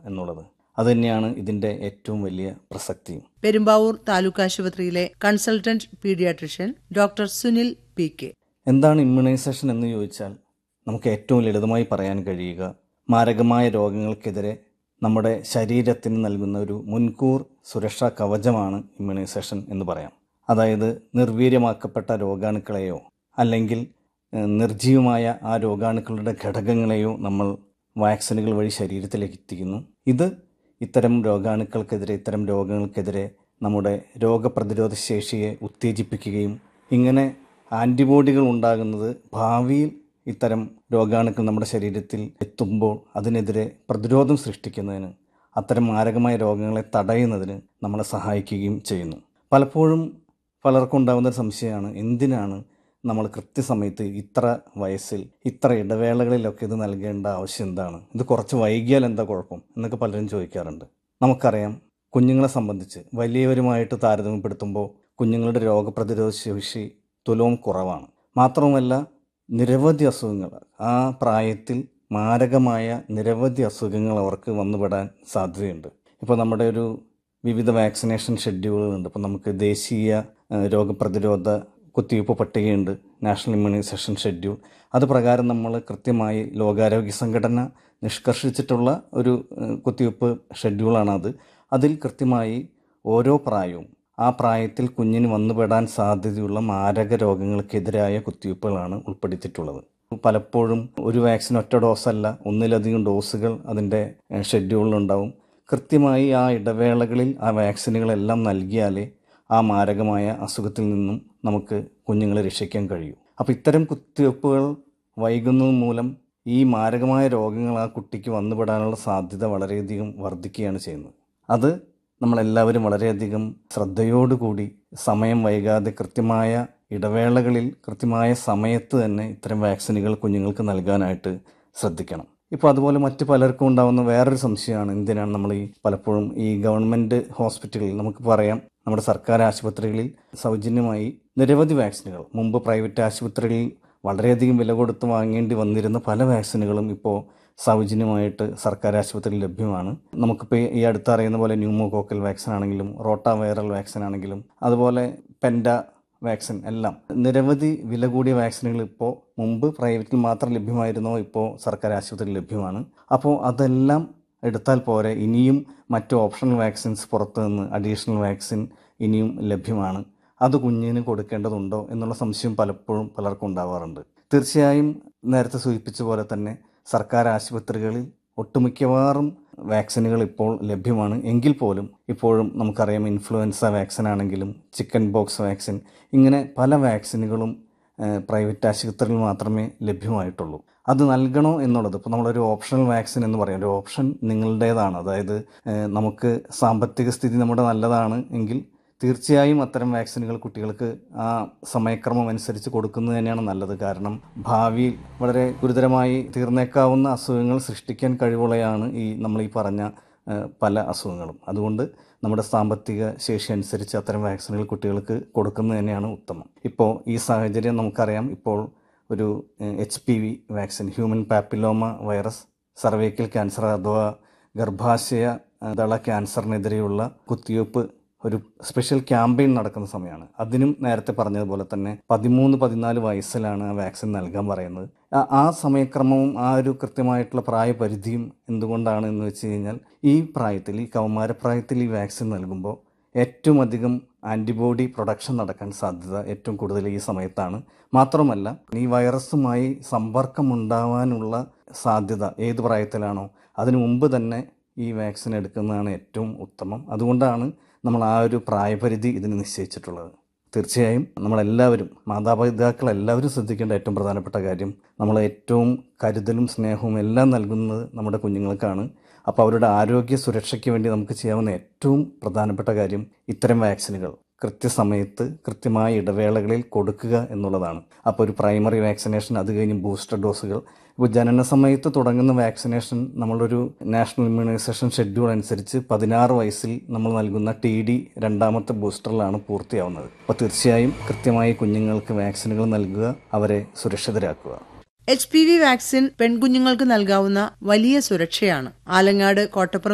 എന്നുള്ളത് അതുതന്നെയാണ് ഇതിൻ്റെ ഏറ്റവും വലിയ പ്രസക്തിയും പെരുമ്പാവൂർ താലൂക്ക് ആശുപത്രിയിലെ consultant paediatrician doctor Sunil P K എന്താണ് ഇമ്മ്യൂണൈസേഷൻ എന്ന് ചോദിച്ചാൽ നമുക്ക് ഏറ്റവും ലളിതമായി പറയാൻ കഴിയുക മാരകമായ രോഗങ്ങൾക്കെതിരെ നമ്മുടെ ശരീരത്തിന് നൽകുന്ന ഒരു മുൻകൂർ സുരക്ഷാ കവചമാണ് ഇമ്മ്യൂണൈസേഷൻ എന്ന് പറയാം അതായത് നിർവീര്യമാക്കപ്പെട്ട രോഗാണുക്കളെയോ അല്ലെങ്കിൽ ഏഹ്, നിർജ്ജീവമായ ആ രോഗാണുക്കളുടെ ഘടകങ്ങളെയോ നമ്മൾ വാക്സിനുകൾ വഴി ശരീരത്തിലേക്ക് എത്തിക്കുന്നു ഇത് ഇത്തരം രോഗാണുക്കൾക്കെതിരെ ഇത്തരം രോഗങ്ങൾക്കെതിരെ നമ്മുടെ രോഗപ്രതിരോധ ശേഷിയെ ഉത്തേജിപ്പിക്കുകയും ഇങ്ങനെ ആൻറ്റിബോഡികൾ ഉണ്ടാകുന്നത് ഭാവിയിൽ ഇത്തരം രോഗാണുക്കൾ നമ്മുടെ ശരീരത്തിൽ എത്തുമ്പോൾ അതിനെതിരെ പ്രതിരോധം സൃഷ്ടിക്കുന്നതിന് അത്തരം മാരകമായ രോഗങ്ങളെ തടയുന്നതിന് നമ്മളെ സഹായിക്കുകയും ചെയ്യുന്നു പലപ്പോഴും പലർക്കും ഉണ്ടാകുന്ന ഒരു സംശയമാണ് എന്തിനാണ് നമ്മൾ കൃത്യസമയത്ത് ഇത്ര വയസ്സിൽ ഇത്ര ഇടവേളകളിലൊക്കെ ഇത് നൽകേണ്ട ആവശ്യം എന്താണ് ഇത് കുറച്ച് വൈകിയാൽ എന്താ കുഴപ്പം എന്നൊക്കെ പലരും ചോദിക്കാറുണ്ട് നമുക്കറിയാം കുഞ്ഞുങ്ങളെ സംബന്ധിച്ച് വലിയവരുമായിട്ട് താരതമ്യപ്പെടുത്തുമ്പോൾ കുഞ്ഞുങ്ങളുടെ രോഗപ്രതിരോധ ശേഷി തുലവും കുറവാണ് മാത്രവുമല്ല നിരവധി അസുഖങ്ങൾ ആ പ്രായത്തിൽ മാരകമായ നിരവധി അസുഖങ്ങൾ അവർക്ക് വന്നുപെടാൻ സാധ്യതയുണ്ട് ഇപ്പോൾ നമ്മുടെ ഒരു വിവിധ വാക്സിനേഷൻ ഷെഡ്യൂളുകളുണ്ട് ഇപ്പോൾ നമുക്ക് ദേശീയ ഏഹ്, രോഗപ്രതിരോധ കുത്തിവയ്പ്പ് പട്ടികയുണ്ട് നാഷണൽ ഇമ്മ്യൂണൈസേഷൻ ഷെഡ്യൂൾ അത് പ്രകാരം നമ്മൾ കൃത്യമായി ലോകാരോഗ്യ സംഘടന നിഷ്കർഷിച്ചിട്ടുള്ള ഒരു ഏഹ്, കുത്തിവയ്പ്പ് ഷെഡ്യൂളാണ് അത് അതിൽ കൃത്യമായി ഓരോ പ്രായവും ആ പ്രായത്തിൽ കുഞ്ഞിന് വന്നുപെടാൻ സാധ്യതയുള്ള മാരക രോഗങ്ങൾക്കെതിരായ കുത്തിവയ്പ്പുകളാണ് ഉൾപ്പെടുത്തിയിട്ടുള്ളത് പലപ്പോഴും ഒരു വാക്സിൻ ഒറ്റ ഡോസല്ല ഒന്നിലധികം ഡോസുകൾ അതിൻ്റെ ഏഹ്, ഷെഡ്യൂളിലുണ്ടാവും കൃത്യമായി ആ ഇടവേളകളിൽ ആ വാക്സിനുകളെല്ലാം നൽകിയാലേ ആ മാരകമായ അസുഖത്തിൽ നിന്നും നമുക്ക് കുഞ്ഞുങ്ങളെ രക്ഷിക്കാൻ കഴിയൂ അപ്പോൾ ഇത്തരം കുത്തിവയ്പ്പുകൾ വൈകുന്നത് മൂലം ഈ മാരകമായ രോഗങ്ങൾ ആ കുട്ടിക്ക് വന്നുപെടാനുള്ള സാധ്യത വളരെയധികം വർദ്ധിക്കുകയാണ് ചെയ്യുന്നത് അത് നമ്മളെല്ലാവരും വളരെയധികം ശ്രദ്ധയോടുകൂടി സമയം വൈകാതെ കൃത്യമായ ഇടവേളകളിൽ കൃത്യമായ സമയത്ത് തന്നെ ഇത്തരം വാക്സിനുകൾ കുഞ്ഞുങ്ങൾക്ക് നൽകാനായിട്ട് ശ്രദ്ധിക്കണം ഇപ്പോൾ അതുപോലെ മറ്റ് പലർക്കും ഉണ്ടാകുന്ന വേറൊരു സംശയമാണ് എന്തിനാണ് നമ്മൾ ഈ പലപ്പോഴും ഈ ഗവൺമെൻറ് ഹോസ്പിറ്റലുകളിൽ നമുക്ക് പറയാം നമ്മുടെ സർക്കാർ ആശുപത്രികളിൽ സൗജന്യമായി നിരവധി വാക്സിനുകൾ മുമ്പ് പ്രൈവറ്റ് ആശുപത്രികളിൽ വളരെയധികം വില കൊടുത്ത് വാങ്ങേണ്ടി വന്നിരുന്ന പല വാക്സിനുകളും ഇപ്പോൾ സൗജന്യമായിട്ട് സർക്കാർ ആശുപത്രിയിൽ ലഭ്യമാണ് നമുക്കിപ്പോൾ ഈ അടുത്ത് അറിയുന്ന പോലെ ന്യൂമോകോക്കൽ വാക്സിൻ ആണെങ്കിലും റോട്ട വൈറൽ വാക്സിൻ ആണെങ്കിലും അതുപോലെ പെൻഡ വാക്സിൻ എല്ലാം നിരവധി വില കൂടിയ വാക്സിനുകൾ ഇപ്പോൾ മുമ്പ് പ്രൈവറ്റിൽ മാത്രം ലഭ്യമായിരുന്നോ ഇപ്പോൾ സർക്കാർ ആശുപത്രിയിൽ ലഭ്യമാണ് അപ്പോൾ അതെല്ലാം എടുത്താൽ പോരെ ഇനിയും മറ്റ് ഓപ്ഷണൽ വാക്സിൻസ് പുറത്തു നിന്ന് അഡീഷണൽ വാക്സിൻ ഇനിയും ലഭ്യമാണ് അത് കുഞ്ഞിന് കൊടുക്കേണ്ടതുണ്ടോ എന്നുള്ള സംശയം പലപ്പോഴും പലർക്കും ഉണ്ടാവാറുണ്ട് തീർച്ചയായും നേരത്തെ സൂചിപ്പിച്ച പോലെ തന്നെ സർക്കാർ ആശുപത്രികളിൽ ഒട്ടുമിക്കവാറും വാക്സിനുകൾ ഇപ്പോൾ ലഭ്യമാണ് എങ്കിൽ പോലും ഇപ്പോഴും നമുക്കറിയാം ഇൻഫ്ലുവൻസ വാക്സിൻ ആണെങ്കിലും ചിക്കൻ ബോക്സ് വാക്സിൻ ഇങ്ങനെ പല വാക്സിനുകളും ഏഹ്, പ്രൈവറ്റ് ആശുപത്രിയിൽ മാത്രമേ ലഭ്യമായിട്ടുള്ളൂ അത് നൽകണോ എന്നുള്ളത് ഇപ്പോൾ നമ്മളൊരു ഓപ്ഷണൽ വാക്സിൻ എന്ന് പറയും ഒരു ഓപ്ഷൻ നിങ്ങളുടേതാണ് അതായത് ഏഹ്, നമുക്ക് സാമ്പത്തിക സ്ഥിതി നമ്മുടെ നല്ലതാണ് എങ്കിൽ തീർച്ചയായും അത്തരം വാക്സിനുകൾ കുട്ടികൾക്ക് ആ സമയക്രമം അനുസരിച്ച് കൊടുക്കുന്നത് തന്നെയാണ് നല്ലത് കാരണം ഭാവിയിൽ വളരെ ഗുരുതരമായി തീർന്നേക്കാവുന്ന അസുഖങ്ങൾ സൃഷ്ടിക്കാൻ കഴിവുള്ളയാണ് ഈ നമ്മൾ ഈ പറഞ്ഞ ഏഹ്, പല അസുഖങ്ങളും അതുകൊണ്ട് നമ്മുടെ സാമ്പത്തിക ശേഷി അനുസരിച്ച് അത്തരം വാക്സിനുകൾ കുട്ടികൾക്ക് കൊടുക്കുന്നത് തന്നെയാണ് ഉത്തമം ഇപ്പോൾ ഈ സാഹചര്യം നമുക്കറിയാം ഇപ്പോൾ ഒരു H P V vaccine human papilloma virus cervical cancer അഥവാ ഗർഭാശയ ഏഹ്, ദള ക്യാൻസറിനെതിരെയുള്ള കുത്തിവയ്പ്പ് ഒരു സ്പെഷ്യൽ ക്യാമ്പയിൻ നടക്കുന്ന സമയമാണ് അതിനും നേരത്തെ പറഞ്ഞതുപോലെ തന്നെ പതിമൂന്ന് പതിനാല് വയസ്സിലാണ് ആ വാക്സിൻ നൽകാൻ പറയുന്നത് ആ- ആ സമയക്രമവും ആ ഒരു കൃത്യമായിട്ടുള്ള പ്രായപരിധിയും എന്തുകൊണ്ടാണ് എന്ന് വെച്ച് കഴിഞ്ഞാൽ ഈ പ്രായത്തിൽ ഈ കൗമാരപ്രായത്തിൽ ഈ വാക്സിൻ നൽകുമ്പോൾ ഏറ്റവും അധികം ആൻറ്റിബോഡി പ്രൊഡക്ഷൻ നടക്കാൻ സാധ്യത ഏറ്റവും കൂടുതൽ ഈ സമയത്താണ് മാത്രമല്ല ഈ വൈറസുമായി സമ്പർക്കമുണ്ടാവാനുള്ള സാധ്യത ഏത് പ്രായത്തിലാണോ അതിനു മുമ്പ് തന്നെ ഈ വാക്സിൻ എടുക്കുന്നതാണ് ഏറ്റവും ഉത്തമം അതുകൊണ്ടാണ് നമ്മൾ ആ ഒരു പ്രായപരിധി ഇതിന് നിശ്ചയിച്ചിട്ടുള്ളത് തീർച്ചയായും നമ്മളെല്ലാവരും മാതാപിതാക്കൾ എല്ലാവരും ശ്രദ്ധിക്കേണ്ട ഏറ്റവും പ്രധാനപ്പെട്ട കാര്യം നമ്മൾ ഏറ്റവും കരുതലും സ്നേഹവും എല്ലാം നൽകുന്നത് നമ്മുടെ കുഞ്ഞുങ്ങൾക്കാണ് അപ്പോൾ അവരുടെ ആരോഗ്യ സുരക്ഷയ്ക്ക് വേണ്ടി നമുക്ക് ചെയ്യാവുന്ന ഏറ്റവും പ്രധാനപ്പെട്ട കാര്യം ഇത്തരം വാക്സിനുകൾ കൃത്യസമയത്ത് കൃത്യമായ ഇടവേളകളിൽ കൊടുക്കുക എന്നുള്ളതാണ് അപ്പോൾ ഒരു പ്രൈമറി വാക്സിനേഷൻ അത് കഴിഞ്ഞ് ബൂസ്റ്റർ ഡോസുകൾ ഇപ്പോൾ ജനന സമയത്ത് തുടങ്ങുന്ന വാക്സിനേഷൻ നമ്മളൊരു നാഷണൽ ഇമ്മ്യൂണൈസേഷൻ ഷെഡ്യൂൾ അനുസരിച്ച് പതിനാറ് വയസ്സിൽ നമ്മൾ നൽകുന്ന ടി ഡി രണ്ടാമത്തെ ബൂസ്റ്ററിലാണ് പൂർത്തിയാവുന്നത് അപ്പോൾ തീർച്ചയായും കൃത്യമായി കുഞ്ഞുങ്ങൾക്ക് വാക്സിനുകൾ നൽകുക അവരെ സുരക്ഷിതരാക്കുക എച്ച് പി വി വാക്സിൻ പെൺകുഞ്ഞുങ്ങൾക്ക് നൽകാവുന്ന വലിയ സുരക്ഷയാണ് ആലങ്ങാട് കോട്ടപ്പുറം